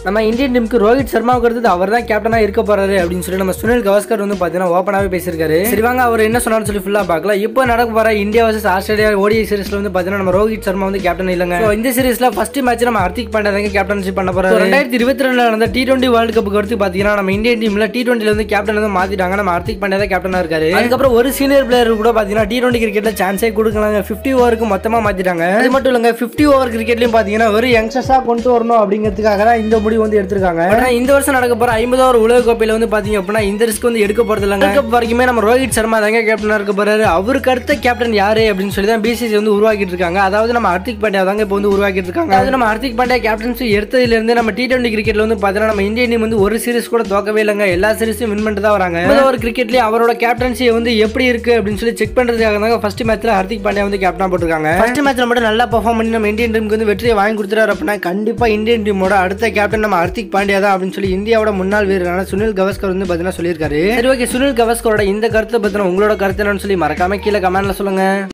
நம்ம இந்தியன் டீமுக்கு ரோஹித் சர்மாவுக்கு அடுத்தது அவர் தான் கேப்டனா இருக்க போறாரு அப்படின்னு சொல்லி நம்ம சுனில் கவாஸ்கர் வந்து பாத்தீங்கன்னா ஓப்பனாவே பேசியிருக்காரு சரி வாங்க அவர் என்ன சொன்னார்னு சொல்லி ஃபுல்லா பார்க்கலாம் இப்போ நடக்க போற இந்தியா வர்சஸ் ஆஸ்திரேலியா ஓடிஐ சீரிஸ்ல வந்து பாத்தீங்கன்னா நம்ம ரோஹித் சர்மா வந்து கேப்டன் இல்லங்க So, இந்த சீரிஸ்ல ஃபர்ஸ்ட் மேட்ச் நம்ம ஹர்திக் பாண்டியா தாங்க கேப்டன்ஷிப் பண்ண போறாரு ரெண்டாயிரத்தி இருபத்தி ரெண்டுல நடந்த டி டுவெண்ட்டி வேர்ல்டு கப்புக்கு அடுத்து பாத்தீங்கன்னா நம்ம இந்தியன் டீம்ல டி டுவெண்ட்டில வந்து கேப்டன் வந்து மாத்திட்டாங்க நம்ம ஹர்திக் பாண்டியா தான் கேப்டனா இருக்காரு அதுக்கப்புறம் ஒரு சீனியர் பிளேயர் கூட பாத்தீங்கன்னா டி டுவெண்ட்டி கிரிக்கெட்ல சான்ஸே கொடுக்கலாங்க பிப்டி ஓவருக்கு மொத்தமா மாத்திட்டாங்க அது மட்டும் இல்லங்க பிப்டி ஓவர் கிரிக்கெட்லயும் பாத்தீங்கன்னா வெறும் யங்ஸ்டர்ஸா கொண்டு வரணும் அப்படிங்கிறதுக்காக தான் இந்த முடிவு வந்து எடுத்திருக்காங்க ஆனா இந்த வருஷம் நடக்க போற ஐம்பது ஓவர் உலக கோப்பையில வந்து பாத்தீங்க அப்படின்னா இந்த ரிஸ்க் வந்து எடுக்க போறது இல்லைங்க கப் வரைக்குமே நம்ம ரோஹித் சர்மா தாங்க கேப்டனா இருக்க போறாரு அவருக்கு அடுத்த கேப்டன் யாரு அப்படின்னு சொல்லி தான் பிசிசி வந்து உருவாக்கிட்டு இருக்காங்க அதாவது நம்ம ஹர்திக் பாண்டியா தாங்க இப்போ வந்து உருவாக்கிட்டு இருக்காங்க அதாவது நம்ம ஹர்திக் பாண்டியா கேப்டன்சி எடுத்ததுல இருந்து நம்ம டி டுவெண்ட்டி கிரிக்கெட்ல வந்து பாத்தீங்கன்னா நம்ம இந்தியன் டீம் வந்து ஒரு சீரிஸ் கூட தோக்கவே இல்லைங்க எல்லா சீரிஸும் வின் பண்ணிட்டு தான் வராங்க ஐம்பது ஓவர் கிரிக்கெட்லயே அவரோட கேப்டன்சி வந்து எப்படி இருக்கு அப்படின்னு சொல்லி செக் பண்றதுக்காக தாங்க ஃபர்ஸ்ட் மேட்ச்ல ஹர்திக் பாண்டியா வந்து கேப்டனா போட்டிருக்காங்க ஃபர்ஸ்ட் மேட்ச்ல மட்டும் நல்லா பெர்ஃபார்ம் பண்ணி நம்ம இந்தியன் டீமுக்கு வந்து வெற்றியை வாங்கி கொடுத்துறாரு அப்படின்னா கண்டிப்பா இந்தியன் டீமோட அடுத்த கேப்டன் நம்ம ஹர்திக் பாண்டியா தான் அப்படின்னு சொல்லி இந்தியாவோட முன்னாள் வீரரான சுனில் கவாஸ்கர் வந்து பாத்தீங்கன்னா சொல்லியிருக்காரு சரி ஓகே சுனில் கவாஸ்கரோட இந்த கருத்தை பத்தின உங்களோட கருத்து என்னன்னு சொல்லி மறக்காம கீழே கமெண்ட்ல சொல்லுங்க